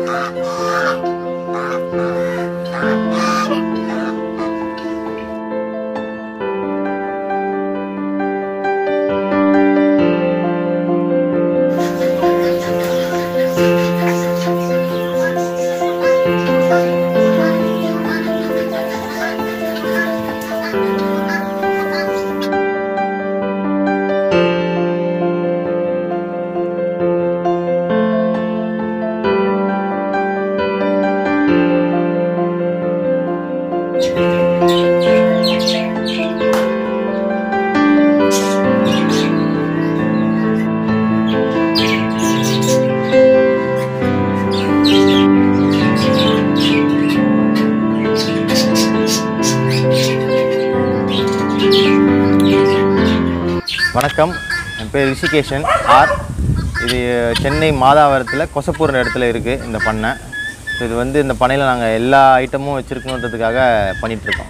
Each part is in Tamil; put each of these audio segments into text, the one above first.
வணக்கம் என் பேர் ரிஷிகேஷன் ஆர் இது சென்னை மாதாவரத்தில் கொசப்பூர் இடத்துல இருக்குது இந்த பண்ணை இது வந்து இந்த பண்ணையில் நாங்கள் எல்லா ஐட்டமும் வச்சுருக்கணுன்றதுக்காக பண்ணிகிட்ருக்கோம்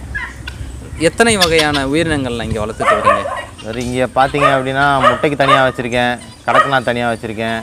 எத்தனை வகையான உயிரினங்கள்லாம் இங்கே வளர்த்துட்டு வரீங்க சரி இங்கே பார்த்தீங்க அப்படின்னா முட்டைக்கு தனியாக வச்சுருக்கேன் கடக்கனா தனியாக வச்சுருக்கேன்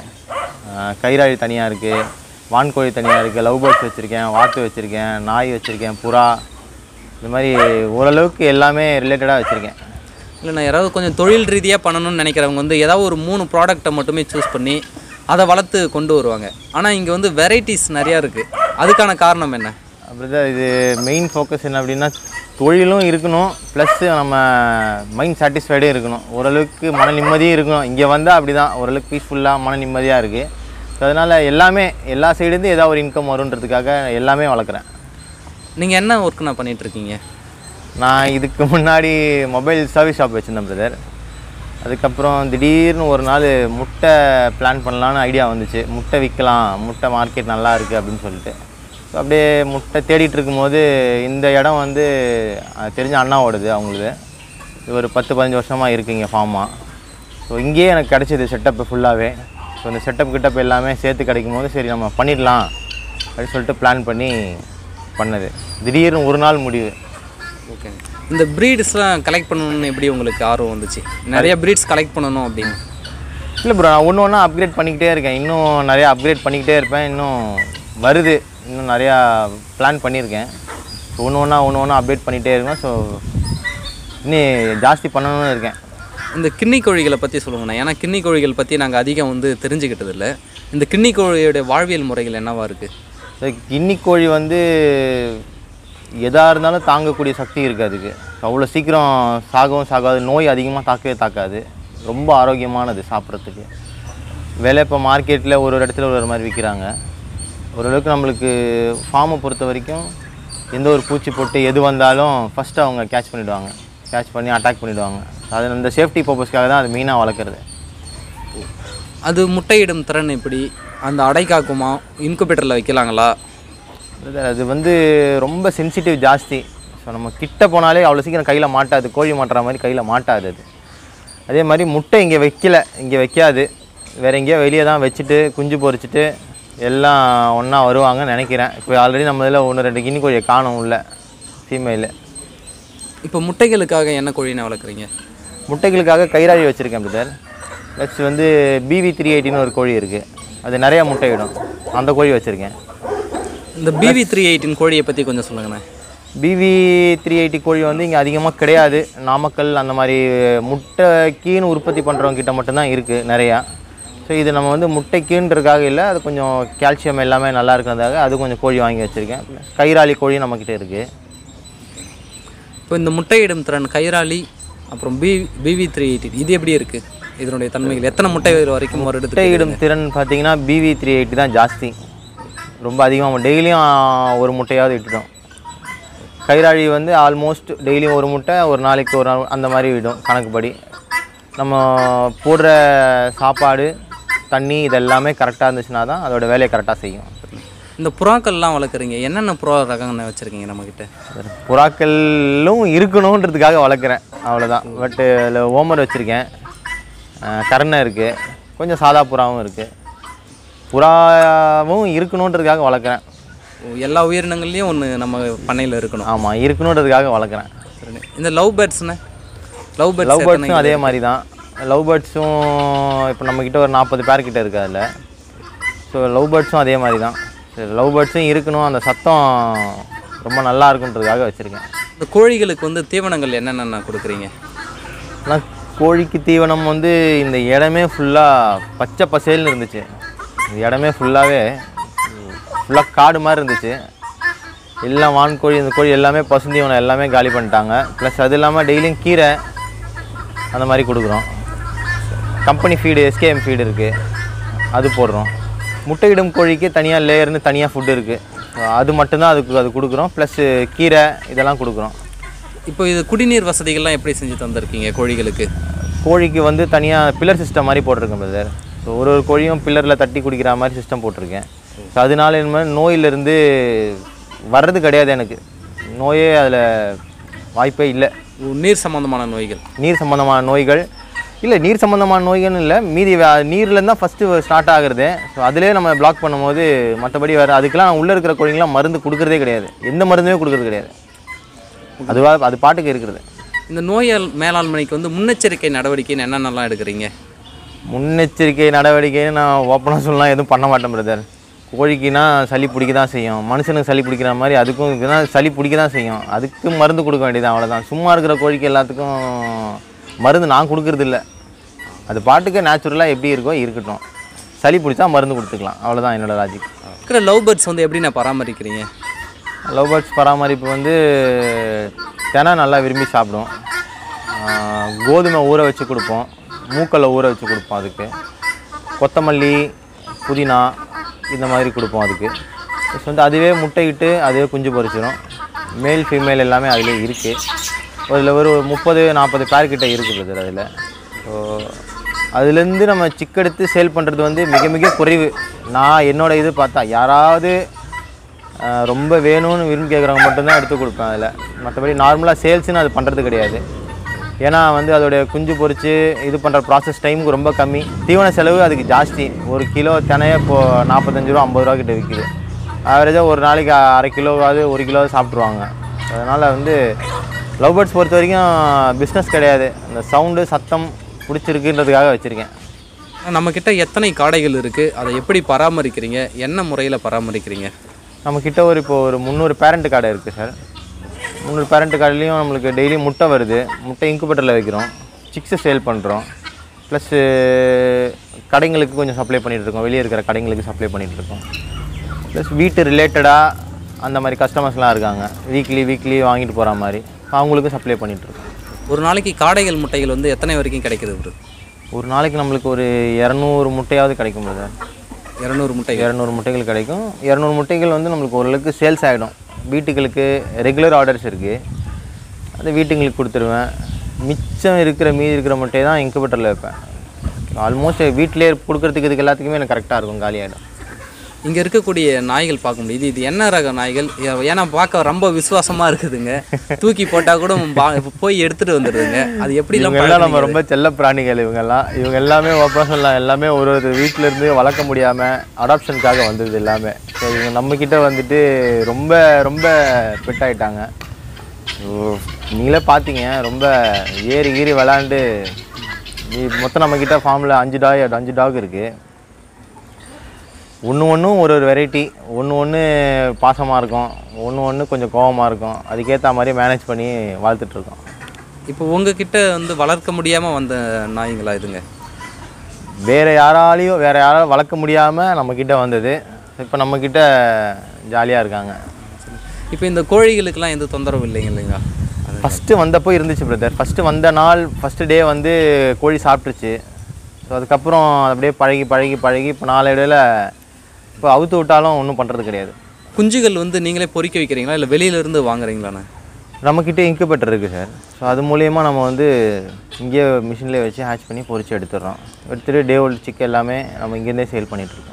கயிறாழி தனியாக இருக்குது வான்கோழி தனியாக இருக்குது லவ் பேர்ட்ஸ் வச்சுருக்கேன் வாத்து வச்சுருக்கேன் நாய் வச்சுருக்கேன் புறா இந்த மாதிரி ஓரளவுக்கு எல்லாமே ரிலேட்டடாக வச்சுருக்கேன் இல்லை நான் யாராவது கொஞ்சம் தொழில் ரீதியாக பண்ணணும்னு நினைக்கிறவங்க வந்து ஏதாவது ஒரு மூணு ப்ராடக்ட்டை மட்டுமே சூஸ் பண்ணி அதை வளர்த்து கொண்டு வருவாங்க ஆனால் இங்கே வந்து வெரைட்டிஸ் நிறையா இருக்குது அதுக்கான காரணம் என்ன அப்படிதான் இது மெயின் ஃபோக்கஸ் என்ன அப்படின்னா தொழிலும் இருக்கணும் ப்ளஸ் நம்ம மைண்ட் சாட்டிஸ்ஃபைடும் இருக்கணும் ஓரளவுக்கு மன நிம்மதியும் இருக்கணும் இங்கே வந்தால் அப்படி தான் ஓரளவுக்கு பீஸ்ஃபுல்லாக மன நிம்மதியாக இருக்குது ஸோ அதனால் எல்லாமே எல்லா சைடுலேருந்து ஏதாவது ஒரு இன்கம் வருன்றதுக்காக எல்லாமே வளர்க்குறேன் நீங்கள் என்ன ஒர்க் நான் பண்ணிட்டு இருக்கீங்க நான் இதுக்கு முன்னாடி மொபைல் சர்வீஸ் ஷாப் வச்சுருந்தேன் பிரதர் அதுக்கப்புறம் திடீர்னு ஒரு நாள் முட்டை பிளான் பண்ணலான்னு ஐடியா வந்துச்சு முட்டை விற்கலாம் முட்டை மார்க்கெட் நல்லா இருக்குது அப்படின்னு சொல்லிட்டு ஸோ அப்படியே முட்டை தேடிட்டு இருக்கும்போது இந்த இடம் வந்து அஹ், தெரிஞ்ச அண்ணாவோடது அவங்களுது இது ஒரு பத்து பதினஞ்சு வருஷமாக இருக்குது இங்கே ஃபார்மாக ஸோ இங்கேயே எனக்கு கிடச்சிது செட்டப்பு ஃபுல்லாகவே ஸோ இந்த செட்டப் கிட்டப் எல்லாமே சேர்த்து கிடைக்கும் போது சரி நம்ம பண்ணிடலாம் அப்படின்னு சொல்லிட்டு பிளான் பண்ணி பண்ணது திடீர்னு ஒரு நாள் முடிவு ஓகே இந்த ப்ரீட்ஸ்லாம் கலெக்ட் பண்ணணும்னு எப்படி உங்களுக்கு ஆர்வம் வந்துச்சு நிறைய ப்ரீட்ஸ் கலெக்ட் பண்ணணும் அப்படின்னு இல்லை ப்ரோ நான் ஒன்று ஒன்றா அப்கிரேட் பண்ணிக்கிட்டே இருக்கேன் இன்னும் நிறையா அப்கிரேட் பண்ணிக்கிட்டே இருப்பேன் இன்னும் வருது இன்னும் நிறையா பிளான் பண்ணியிருக்கேன் ஒன்று ஒன்றா ஒன்று ஒன்றா அப்டேட் பண்ணிகிட்டே இருக்கேன் ஸோ இன்னும் ஜாஸ்தி பண்ணணும்னு இருக்கேன் இந்த கிண்ணி கோழிகளை பற்றி சொல்லுங்கண்ணா ஏன்னா கிண்ணி கோழிகள் பற்றி நாங்கள் அதிகம் வந்து தெரிஞ்சுக்கிட்டது இல்லை இந்த கிண்ணி கோழியோட வாழ்வியல் முறைகள் என்னவா இருக்குது ஸோ கின்னி கோழி வந்து எதாக இருந்தாலும் தாங்கக்கூடிய சக்தி இருக்குது அதுக்கு அவ்வளோ சீக்கிரம் சாகவும் சாகாது நோய் அதிகமாக தாக்கவே தாக்காது ரொம்ப ஆரோக்கியமானது சாப்பிட்றதுக்கு விலை இப்போ மார்க்கெட்டில் ஒரு ஒரு இடத்துல ஒரு ஒரு மாதிரி விற்கிறாங்க ஓரளவுக்கு நம்மளுக்கு ஃபார்மை பொறுத்த வரைக்கும் எந்த ஒரு பூச்சி போட்டு எது வந்தாலும் ஃபஸ்ட்டு அவங்க கேட்ச் பண்ணிவிடுவாங்க கேட்ச் பண்ணி அட்டாக் பண்ணிவிடுவாங்க அது அந்த சேஃப்டி பர்பஸ்க்காக தான் அது மெயினாக வளர்க்குறது அது முட்டையிடும் திறன் எப்படி அந்த அடை காக்குமா இன்குபேட்டரில் வைக்கலாங்களா Brother, அது வந்து ரொம்ப சென்சிட்டிவ் ஜாஸ்தி ஸோ நம்ம கிட்ட போனாலே அவ்வளோ சீக்கிரம் கையில் மாட்டாது கோழி மாட்டுற மாதிரி கையில் மாட்டாது அது அதே மாதிரி முட்டை இங்கே வைக்கல இங்கே வைக்காது வேறு எங்கேயோ வெளியே தான் வச்சுட்டு குஞ்சு பொரிச்சிட்டு எல்லாம் ஒன்றா வருவாங்கன்னு நினைக்கிறேன் இப்போ ஆல்ரெடி நம்ம இதில் ஒன்று ரெண்டு கின்னி கோழியை காணும் உள்ள ஃபீமேலு இப்போ முட்டைகளுக்காக என்ன கோழினை வளர்க்குறீங்க முட்டைகளுக்காக கயிறாழி வச்சுருக்கேன் பிரதர் நெக்ஸ்ட் வந்து பிவி த்ரீ எயிட்டின்னு ஒரு கோழி இருக்குது அது நிறையா முட்டையிடும் அந்த கோழி வச்சுருக்கேன் இந்த பிவி த்ரீ எயிட்டின் கோழியை பற்றி கொஞ்சம் சொல்லுங்கண்ணே பிவி த்ரீ எயிட்டி கோழி வந்து இங்கே அதிகமாக கிடையாது நாமக்கல் அந்த மாதிரி முட்டைக்கீன்னு உற்பத்தி பண்ணுறவங்க கிட்ட மட்டும்தான் இருக்குது நிறையா ஸோ இது நம்ம வந்து முட்டைக்கீன்றதுக்காக இல்லை அது கொஞ்சம் கால்சியம் எல்லாமே நல்லா இருக்கிறதுக்காக அது கொஞ்சம் கோழி வாங்கி வச்சுருக்கேன் கயிறாலி கோழி நம்மக்கிட்ட இருக்குது இப்போ இந்த முட்டையிடும் திறன் கைராளி அப்புறம் பி பிவி த்ரீ எயிட்டி இது எப்படி இருக்குது இதனுடைய தன்மைகள் எத்தனை முட்டை வரைக்கும் ஒரு இடத்துல முட்டையிடும் திறன் பார்த்தீங்கன்னா பிவி த்ரீ எயிட்டி தான் ஜாஸ்தி ரொம்ப அதிகமாக டெய்லியும் ஒரு முட்டையாவது இட்டுடும் கயிறாழி வந்து ஆல்மோஸ்ட் டெய்லியும் ஒரு முட்டை ஒரு நாளைக்கு ஒரு நாள் அந்த மாதிரி விடும் கணக்குப்படி நம்ம போடுற சாப்பாடு தண்ணி இதெல்லாமே கரெக்டாக இருந்துச்சுன்னா தான் அதோட வேலையை கரெக்டாக செய்யும் இந்த புறாக்கள்லாம் வளர்க்குறீங்க என்னென்ன புறா ரகங்கள்ண்ணே வச்சுருக்கீங்க நம்மக்கிட்ட புறாக்களும் இருக்கணுன்றதுக்காக வளர்க்குறேன் அவ்வளோதான் பட்டு அதில் ஓமர் வச்சுருக்கேன் கருணை இருக்குது கொஞ்சம் சாதா புறாவும் இருக்குது புறாவும் இருக்கணுன்றதுக்காக வளர்க்குறேன் எல்லா உயிரினங்கள்லேயும் ஒன்று நம்ம பண்ணையில் இருக்கணும் ஆமாம் இருக்கணுன்றதுக்காக வளர்க்குறேன் சரிண்ணே இந்த லவ் பேர்ட்ஸ்ண்ணே லவ் லவ் பேர்ட்ஸ் பேர்ட்ஸும் அதே மாதிரி தான் லவ் பேர்ட்ஸும் இப்போ நம்மக்கிட்ட ஒரு நாற்பது பேர் கிட்ட இருக்குது அதில் ஸோ லவ் பேர்ட்ஸும் அதே மாதிரி தான் சரி லவ் பேர்ட்ஸும் இருக்கணும் அந்த சத்தம் ரொம்ப நல்லா இருக்குன்றதுக்காக வச்சுருக்கேன் இந்த கோழிகளுக்கு வந்து தீவனங்கள் என்னென்ன கொடுக்குறீங்க ஆனால் கோழிக்கு தீவனம் வந்து இந்த இடமே ஃபுல்லாக பச்சை பசேல்னு இருந்துச்சு இந்த இடமே ஃபுல்லாகவே ஃபுல்லாக காடு மாதிரி இருந்துச்சு எல்லாம் வான் கோழி இந்த கோழி எல்லாமே பசுந்தீவனம் எல்லாமே காலி பண்ணிட்டாங்க ப்ளஸ் அது இல்லாமல் டெய்லியும் கீரை அந்த மாதிரி கொடுக்குறோம் கம்பெனி ஃபீடு எஸ்கேஎம் ஃபீடு இருக்குது அது போடுறோம் முட்டையிடும் கோழிக்கு தனியாக லேயர்னு தனியாக ஃபுட்டு இருக்குது அது மட்டும்தான் அதுக்கு அது கொடுக்குறோம் ப்ளஸ்ஸு கீரை இதெல்லாம் கொடுக்குறோம் இப்போ இது குடிநீர் வசதிகள்லாம் எப்படி செஞ்சு தந்திருக்கீங்க கோழிகளுக்கு கோழிக்கு வந்து தனியாக பில்லர் சிஸ்டம் மாதிரி போட்டிருக்கேன் பிரதர் ஸோ ஒரு ஒரு கோழியும் பில்லரில் தட்டி குடிக்கிற மாதிரி சிஸ்டம் போட்டிருக்கேன் ஸோ அதனால என்ன நோயிலிருந்து வர்றது கிடையாது எனக்கு நோயே அதில் வாய்ப்பே இல்லை நீர் சம்பந்தமான நோய்கள் நீர் சம்மந்தமான நோய்கள் இல்லை நீர் சம்மந்தமான நோய்கள்னு இல்லை மீதி நீர்லேருந்து தான் ஃபஸ்ட்டு ஸ்டார்ட் ஆகுறது ஸோ அதிலே நம்ம பிளாக் பண்ணும்போது மற்றபடி வேறு அதுக்கெல்லாம் உள்ளே இருக்கிற கோழிங்கெல்லாம் மருந்து கொடுக்குறதே கிடையாது எந்த மருந்துமே கொடுக்குறது கிடையாது அதுவாக அது பாட்டுக்கு இருக்கிறது இந்த நோயால் மேலாண்மைக்கு வந்து முன்னெச்சரிக்கை நடவடிக்கைன்னு என்னென்னலாம் எடுக்கிறீங்க முன்னெச்சரிக்கை நடவடிக்கைன்னு நான் ஓப்பனாக சொல்லலாம் எதுவும் பண்ண மாட்டேன் பிரதர் கோழிக்குனா சளி பிடிக்க தான் செய்யும் மனுஷனுக்கு சளி பிடிக்கிற மாதிரி அதுக்கும் இதுனா சளி பிடிக்க தான் செய்யும் அதுக்கு மருந்து கொடுக்க வேண்டியது அவ்வளோதான் சும்மா இருக்கிற கோழிக்கு எல்லாத்துக்கும் மருந்து நான் கொடுக்கறது இல்ல அது பாட்டுக்கு நேச்சுரலாக எப்படி இருக்கோ இருக்கட்டும் சளி பிடிச்சா மருந்து கொடுத்துக்கலாம் அவ்வளோதான் என்னோட லாஜிக் இருக்கிற லவ் பேர்ட்ஸ் வந்து எப்படி நான் பராமரிக்கிறீங்க லவ் பேர்ட்ஸ் பராமரிப்பு வந்து தினை நல்லா விரும்பி சாப்பிடும் ஆஹ் கோதுமை ஊற வச்சு கொடுப்போம் மூக்கல்ல ஊற வச்சு கொடுப்போம் அதுக்கு கொத்தமல்லி புதினா இந்த மாதிரி கொடுப்போம் அதுக்கு ப்ளஸ் வந்து அதுவே முட்டையிட்டு அதுவே குஞ்சு பொரிச்சிடும் மேல் ஃபீமேல் எல்லாமே அதிலே இருக்குது அதில் ஒரு முப்பது நாற்பது பேர் கிட்ட இருக்குது பிரதர் அதில் ஸோ அதுலேருந்து நம்ம சிக்கெடுத்து சேல் பண்ணுறது வந்து மிக மிக குறைவு நான் என்னோட இது பார்த்தா யாராவது ஆஹ் ரொம்ப வேணும்னு விரும்பி கேட்குறவங்க மட்டும்தான் எடுத்து கொடுப்பேன் அதில் மற்றபடி நார்மலாக சேல்ஸ்னு அது பண்ணுறது கிடையாது ஏன்னா வந்து அதோடைய குஞ்சு பொரித்து இது பண்ணுற ப்ராசஸ் டைமுக்கு ரொம்ப கம்மி தீவன செலவு அதுக்கு ஜாஸ்தி ஒரு கிலோ தினையே இப்போது நாற்பத்தஞ்சு ரூபா ஐம்பது ரூபா கிட்ட விற்கிது ஆவரேஜாக ஒரு நாளைக்கு அரை கிலோவாவது ஒரு கிலோவாவது சாப்பிட்ருவாங்க அதனால் வந்து லவ் பேர்ட்ஸ் பொறுத்த வரைக்கும் பிஸ்னஸ் கிடையாது இந்த சவுண்டு சத்தம் பிடிச்சிருக்குன்றதுக்காக வச்சுருக்கேன் நம்மக்கிட்ட எத்தனை காடைகள் இருக்குது அதை எப்படி பராமரிக்கிறீங்க என்ன முறையில் பராமரிக்கிறீங்க நம்மக்கிட்ட ஒரு இப்போ ஒரு முந்நூறு பேரண்ட் கார்டு இருக்குது சார் முந்நூறு பேரண்ட் கார்டுலேயும் நம்மளுக்கு டெய்லி முட்டை வருது முட்டை இன்குபேட்டரில் வைக்கிறோம் சிக்ஸை சேல் பண்ணுறோம் ப்ளஸ்ஸு கடைங்களுக்கு கொஞ்சம் சப்ளை பண்ணிகிட்டு இருக்கோம் வெளியே இருக்கிற கடைங்களுக்கு சப்ளை பண்ணிகிட்டு இருக்கோம் ப்ளஸ் வீட்டு ரிலேட்டடாக அந்த மாதிரி கஸ்டமர்ஸ்லாம் இருக்காங்க வீக்லி வீக்லி வாங்கிட்டு போகிற மாதிரி அவங்களுக்கும் சப்ளை பண்ணிகிட்டு இருக்கோம் ஒரு நாளைக்கு காடைகள் முட்டைகள் வந்து எத்தனை வரைக்கும் கிடைக்குது bro? ஒரு நாளைக்கு நம்மளுக்கு ஒரு இரநூறு முட்டையாவது கிடைக்கும் சார் இரநூறு முட்டைகள் இரநூறு முட்டைகள் கிடைக்கும் இரநூறு முட்டைகள் வந்து நம்மளுக்கு ஓரளவுக்கு சேல்ஸ் ஆகிடும் வீட்டுகளுக்கு ரெகுலர் ஆர்டர்ஸ் இருக்குது அது வீட்டுங்களுக்கு கொடுத்துருவேன் மிச்சம் இருக்கிற மீதி இருக்கிற முட்டையை தான் இன்குபேட்டரில் வைப்பேன் ஆல்மோஸ்ட் வீட்டிலே கொடுக்குறதுக்கு இதுக்கு எல்லாத்துக்குமே எனக்கு கரெக்டாக இருக்கும் காலியாகிடும் இங்கே இருக்கக்கூடிய நாய்கள் பார்க்க முடியுது இது என்ன ரக நாய்கள் ஏ- ஏன்னா பார்க்க ரொம்ப விசுவாசமாக இருக்குதுங்க தூக்கி போட்டால் கூட பா- போய் எடுத்துகிட்டு வந்துடுதுங்க அது எப்படிலாம் இவங்க எல்லாம் நம்ம ரொம்ப செல்ல பிராணிகள் இவங்கெல்லாம் இவங்க எல்லாமே ஓப்பனாக சொல்லலாம் எல்லாமே ஒரு ஒரு வீட்டில இருந்து வளர்க்க முடியாமல் அடாப்ஷனுக்காக வந்தது எல்லாமே ஸோ இவங்க நம்மக்கிட்ட வந்துட்டு ரொம்ப ரொம்ப ஃபிட் ஆயிட்டாங்க ஸோ நீங்களே பார்த்தீங்க ரொம்ப ஏறி கீறி விளாண்டு மொத்தம் நம்மக்கிட்ட ஃபார்மில் அஞ்சு டாக் அஞ்சு டாக் இருக்குது ஒன்று ஒன்றும் ஒரு ஒரு வெரைட்டி ஒன்று ஒன்று பாசமாக இருக்கும் ஒன்று ஒன்று கொஞ்சம் கோவமாக இருக்கும் அதுக்கேற்ற மாதிரி மேனேஜ் பண்ணி வளர்த்துட்ருக்கோம் இப்போ உங்ககிட்ட வந்து வளர்க்க முடியாமல் வந்த நாய்ங்களா இதுங்க வேறு யாராலையும் வேறு யாராலும் வளர்க்க முடியாமல் நம்மக்கிட்ட வந்தது இப்போ நம்மக்கிட்ட ஜாலியாக இருக்காங்க இப்போ இந்த கோழிகளுக்கெல்லாம் எந்த தொந்தரவும் இல்லைங்க இல்லைங்களா அது ஃபஸ்ட்டு வந்தப்போ இருந்துச்சு பிரதர் ஃபஸ்ட்டு வந்த நாள் ஃபஸ்ட்டு டே வந்து கோழி சாப்பிட்ருச்சு ஸோ அதுக்கப்புறம் அப்படியே பழகி பழகி பழகி இப்போ நாளடைவில் இப்போ அவுத்து விட்டாலும் ஒன்றும் பண்ணுறது கிடையாது குஞ்சுகள் வந்து நீங்களே பொறிக்க வைக்கிறீங்களா இல்லை வெளியிலேருந்து வாங்குறீங்களாண்ணே நம்மக்கிட்ட இன்குபேட்டர் இருக்குது சார் ஸோ அது மூலயமா நம்ம வந்து இங்கேயே மிஷின்லேயே வச்சு ஹேட்ச் பண்ணி பொரிச்சு எடுத்துடுறோம் எடுத்துகிட்டு டே ஓல்டு சிக்கு எல்லாமே நம்ம இங்கேருந்தே சேல் பண்ணிகிட்ருக்கோம்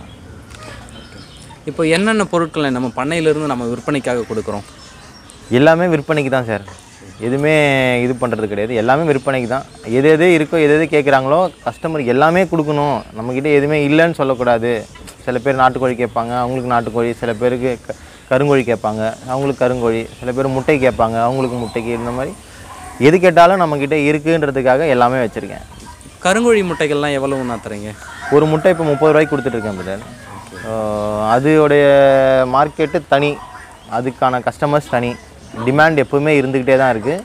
இப்போ என்னென்ன பொருட்களை நம்ம பண்ணையிலேருந்து நம்ம விற்பனைக்காக கொடுக்குறோம் எல்லாமே விற்பனைக்கு தான் சார் எதுவுமே இது பண்ணுறது கிடையாது எல்லாமே விற்பனைக்கு தான் எது எது இருக்கோ எது எது கேட்குறாங்களோ கஸ்டமருக்கு எல்லாமே கொடுக்கணும் நம்மக்கிட்ட எதுவுமே இல்லைன்னு சொல்லக்கூடாது சில பேர் நாட்டுக்கோழி கேட்பாங்க அவங்களுக்கு நாட்டுக்கோழி சில பேருக்கு க கருங்கோழி கேட்பாங்க அவங்களுக்கு கருங்கோழி சில பேர் முட்டை கேட்பாங்க அவங்களுக்கு முட்டைக்கு இந்த மாதிரி எது கேட்டாலும் நம்மக்கிட்ட இருக்குன்றதுக்காக எல்லாமே வச்சுருக்கேன் கருங்கோழி முட்டைகள்லாம் எவ்வளவு நான் தரீங்க ஒரு முட்டை இப்போ முப்பது ரூபாய்க்கு கொடுத்துட்ருக்கேன் பிரதர் அதோடைய மார்க்கெட்டு தனி அதுக்கான கஸ்டமர்ஸ் தனி டிமாண்ட் எப்போவுமே இருந்துக்கிட்டே தான் இருக்குது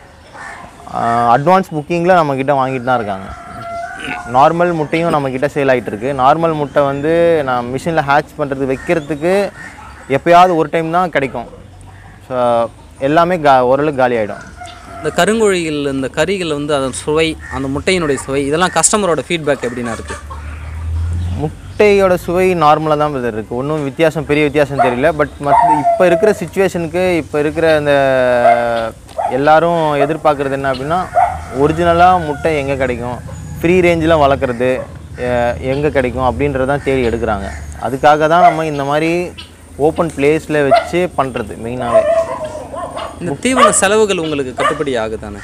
அட்வான்ஸ் புக்கிங்கில் நம்மக்கிட்ட வாங்கிட்டு தான் இருக்காங்க நார்மல் முட்டையும் நம்மக்கிட்ட சேல் ஆகிட்டு இருக்கு நார்மல் முட்டை வந்து நான் மிஷினில் ஹேட்ச் பண்ணுறது வைக்கிறதுக்கு எப்பயாவது ஒரு டைம் தான் கிடைக்கும் ஸோ எல்லாமே கா ஓரளவுக்கு காலி ஆகிடும் இந்த கருங்கோழிகள் இந்த கறிகள் வந்து அதன் சுவை அந்த முட்டையினுடைய சுவை இதெல்லாம் கஸ்டமரோட ஃபீட்பேக் எப்படின்னா இருக்குது முட்டையோட சுவை நார்மலாக தான் பிரதர் இருக்குது ஒன்றும் வித்தியாசம் பெரிய வித்தியாசம் தெரியல பட் மற்ற இப்போ இருக்கிற சுச்சுவேஷனுக்கு இப்போ இருக்கிற இந்த எல்லாரும் எதிர்பார்க்குறது என்ன அப்படின்னா ஒரிஜினலாக முட்டை எங்கே கிடைக்கும் ஃப்ரீ ரேஞ்சில் வளர்க்குறது எங்கே கிடைக்கும் அப்படின்றதான் தேடி எடுக்கிறாங்க அதுக்காக தான் நம்ம இந்த மாதிரி ஓப்பன் பிளேஸில் வச்சு பண்ணுறது மெயினாகவே இந்த தீவன செலவுகள் உங்களுக்கு கட்டுப்படி ஆகுதானே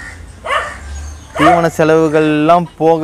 தீவன செலவுகள்லாம் போக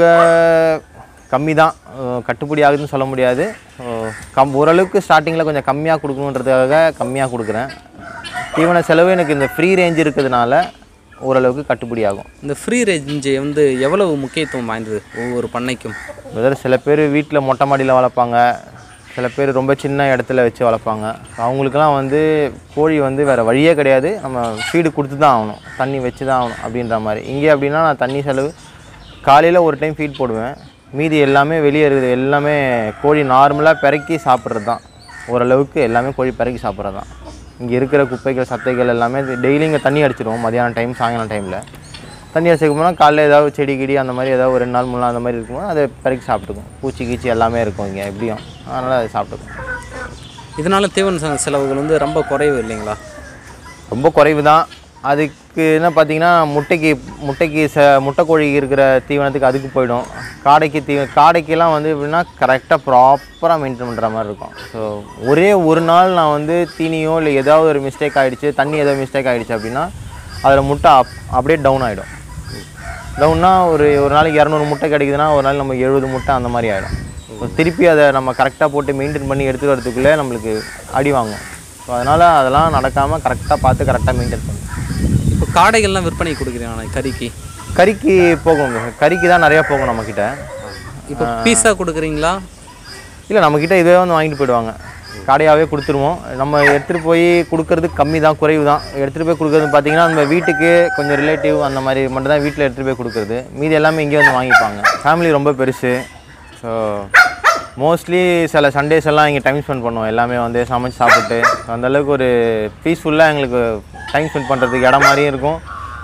கம்மி தான் கட்டுப்படி ஆகுதுன்னு சொல்ல முடியாது அஹ் கம் ஓரளவுக்கு ஸ்டார்டிங்கில் கொஞ்சம் கம்மியாக கொடுக்கணுன்றதுக்காக கம்மியாக கொடுக்குறேன் தீவன செலவு எனக்கு இந்த ஃப்ரீ ரேஞ்ச் இருக்கிறதுனால ஓரளவுக்கு கட்டுப்படி ஆகும் இந்த ஃப்ரீ ரேஞ்சு வந்து எவ்வளவு முக்கியத்துவம் வாய்ந்தது ஒவ்வொரு பண்ணைக்கும் வெதர் சில பேர் வீட்டில் மொட்டை மாடியில் வளர்ப்பாங்க சில பேர் ரொம்ப சின்ன இடத்துல வச்சு வளர்ப்பாங்க அவங்களுக்கெல்லாம் வந்து கோழி வந்து வேறு வழியே கிடையாது நம்ம ஃபீடு கொடுத்து தான் ஆகணும் தண்ணி வச்சு தான் ஆகணும் அப்படின்ற மாதிரி இங்கே அப்படின்னா நான் தண்ணி செலவு காலையில் ஒரு டைம் ஃபீட் போடுவேன் மீதி எல்லாமே வெளியே இருக்குது எல்லாமே கோழி நார்மலாக பிறக்கி சாப்பிட்றது தான் ஓரளவுக்கு எல்லாமே கோழி பிறக்கி சாப்பிட்றது தான் இங்கே இருக்கிற குப்பைகள் சத்தைகள் எல்லாமே டெய்லி இங்கே தண்ணி அடிச்சிடுவோம் மதியானம் டைம் சாயங்காலம் டைமில் தண்ணி அடிச்சிக்க போனால் காலைல ஏதாவது செடி கிடி அந்த மாதிரி ஏதாவது ஒரு ரெண்டு நாள் மூணு நாள் அந்த மாதிரி இருக்கும்போது அதை பிறக்கி சாப்பிட்டுக்கும் பூச்சி கீச்சி எல்லாமே இருக்கும் இங்கே எப்படியும் அதனால் அதை சாப்பிட்டுக்கும் இதனால தீவன செ- செலவுகள் வந்து ரொம்ப குறைவு இல்லைங்களா ரொம்ப குறைவு தான் அதுக்கு என்ன பார்த்தீங்கன்னா முட்டைக்கு முட்டைக்கு ச முட்டைக்கோழி இருக்கிற தீவனத்துக்கு அதுக்கு போயிடும் காடைக்கு தீ காடைக்கெல்லாம் வந்து எப்படின்னா கரெக்டாக ப்ராப்பராக மெயின்டைன் பண்ணுற மாதிரி இருக்கும் ஸோ ஒரே ஒரு நாள் நான் வந்து தீனியோ இல்லை ஏதாவது ஒரு மிஸ்டேக் ஆகிடுச்சு தண்ணி ஏதாவது மிஸ்டேக் ஆகிடுச்சு அப்படின்னா அதில் முட்டை அப் அப்படியே டவுன் ஆகிடும் டவுன்னா ஒரு ஒரு நாளைக்கு இரநூறு முட்டை கிடைக்குதுன்னா ஒரு நாள் நமக்கு எழுபது முட்டை அந்த மாதிரி ஆகிடும் ஸோ திருப்பி அதை நம்ம கரெக்டாக போட்டு மெயின்டைன் பண்ணி எடுத்துட்டு வரதுக்குள்ளே நம்மளுக்கு அடி வாங்கும் ஸோ அதனால் அதெல்லாம் நடக்காமல் கரெக்டாக பார்த்து கரெக்டாக மெயின்டைன் பண்ணணும் இப்போ காடைகள்லாம் விற்பனை கொடுக்குறீங்க கறிக்கு கறிக்கு போகும் கறிக்கு தான் நிறையா போகும் நம்மக்கிட்ட இப்போ பீஸா கொடுக்குறீங்களா இல்லை நம்மக்கிட்ட இதே வந்து வாங்கிட்டு போயிடுவாங்க காடையாகவே கொடுத்துருவோம் நம்ம எடுத்துகிட்டு போய் கொடுக்கறது கம்மி தான் குறைவு தான் எடுத்துகிட்டு போய் கொடுக்குறது பார்த்தீங்கன்னா நம்ம வீட்டுக்கு கொஞ்சம் ரிலேட்டிவ் அந்த மாதிரி மட்டும் தான் வீட்டில் எடுத்துகிட்டு போய் கொடுக்குறது மீதி எல்லாமே இங்கே வந்து வாங்கிப்பாங்க ஃபேமிலி ரொம்ப பெருசு ஸோ மோஸ்ட்லி சில சண்டேஸ் எல்லாம் இங்கே டைம் ஸ்பெண்ட் பண்ணுவோம் எல்லாமே வந்து சமைச்சு சாப்பிட்டு அந்த அளவுக்கு ஒரு பீஸ்ஃபுல்லாக எங்களுக்கு டைம் ஸ்பெண்ட் பண்ணுறதுக்கு இடம் மாதிரியும் இருக்கும்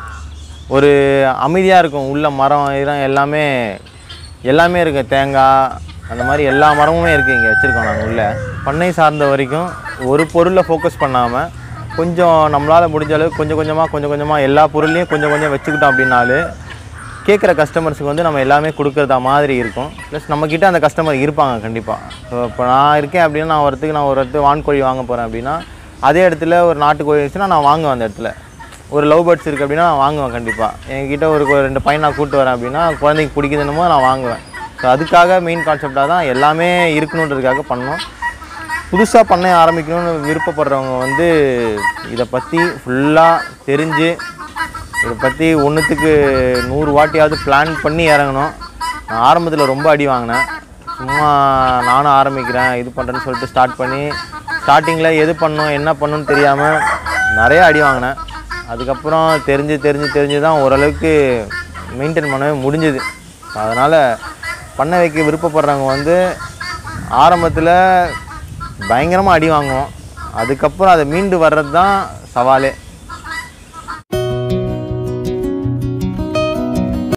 ஒரு அமைதியாக இருக்கும் உள்ள மரம் இதெல்லாம் எல்லாமே எல்லாமே இருக்குது தேங்காய் அந்த மாதிரி எல்லா மரமுமே இருக்குது இங்கே வச்சுருக்கோம் நாங்கள் உள்ள பண்ணை சார்ந்த வரைக்கும் ஒரு பொருளை ஃபோக்கஸ் பண்ணாமல் கொஞ்சம் நம்மளால் முடிஞ்ச அளவுக்கு கொஞ்சம் கொஞ்சமாக கொஞ்சம் கொஞ்சமாக எல்லா பொருளையும் கொஞ்சம் கொஞ்சம் வச்சுக்கிட்டோம் அப்படின்னாலே கேட்குற கஸ்டமர்ஸுக்கு வந்து நம்ம எல்லாமே கொடுக்குறதா மாதிரி இருக்கும் ப்ளஸ் நம்மக்கிட்ட அந்த கஸ்டமர் இருப்பாங்க கண்டிப்பாக ஸோ இப்போ நான் இருக்கேன் அப்படின்னா நான் ஒருத்துக்கு நான் ஒரு இடத்து வான்கோழி வாங்க போகிறேன் அப்படின்னா அதே இடத்துல ஒரு நாட்டுக்கோழி இருந்துச்சுன்னா நான் வாங்குவேன் அந்த இடத்துல ஒரு லவ் பேர்ட்ஸ் இருக்குது அப்படின்னா நான் வாங்குவேன் கண்டிப்பாக என்கிட்ட ஒரு ஒரு ரெண்டு பையன் நான் கூப்பிட்டு வரேன் அப்படின்னா குழந்தைக்கு பிடிக்குதுன்னுமோ நான் வாங்குவேன் ஸோ அதுக்காக மெயின் கான்செப்டாக தான் எல்லாமே இருக்கணுன்றதுக்காக பண்ணோம் புதுசாக பண்ண ஆரம்பிக்கணும்னு விருப்பப்படுறவங்க வந்து இதை பற்றி ஃபுல்லாக தெரிஞ்சு இதை பற்றி ஒன்றுத்துக்கு நூறு வாட்டியாவது பிளான் பண்ணி இறங்கணும் நான் ஆரம்பத்தில் ரொம்ப அடி வாங்கினேன் சும்மா நானும் ஆரம்பிக்கிறேன் இது பண்ணுறேன்னு சொல்லிட்டு ஸ்டார்ட் பண்ணி ஸ்டார்டிங்கில் எது பண்ணணும் என்ன பண்ணணும்னு தெரியாமல் நிறைய அடி வாங்கினேன் அதுக்கப்புறம் தெரிஞ்சு தெரிஞ்சு தெரிஞ்சு தான் ஓரளவுக்கு மெயின்டைன் பண்ணவே முடிஞ்சுது அதனால் பண்ண வைக்க விருப்பப்படுறவங்க வந்து ஆரம்பத்தில் பயங்கரமாக அடி வாங்குவோம் அதுக்கப்புறம் அதை மீண்டு வர்றது தான் சவாலே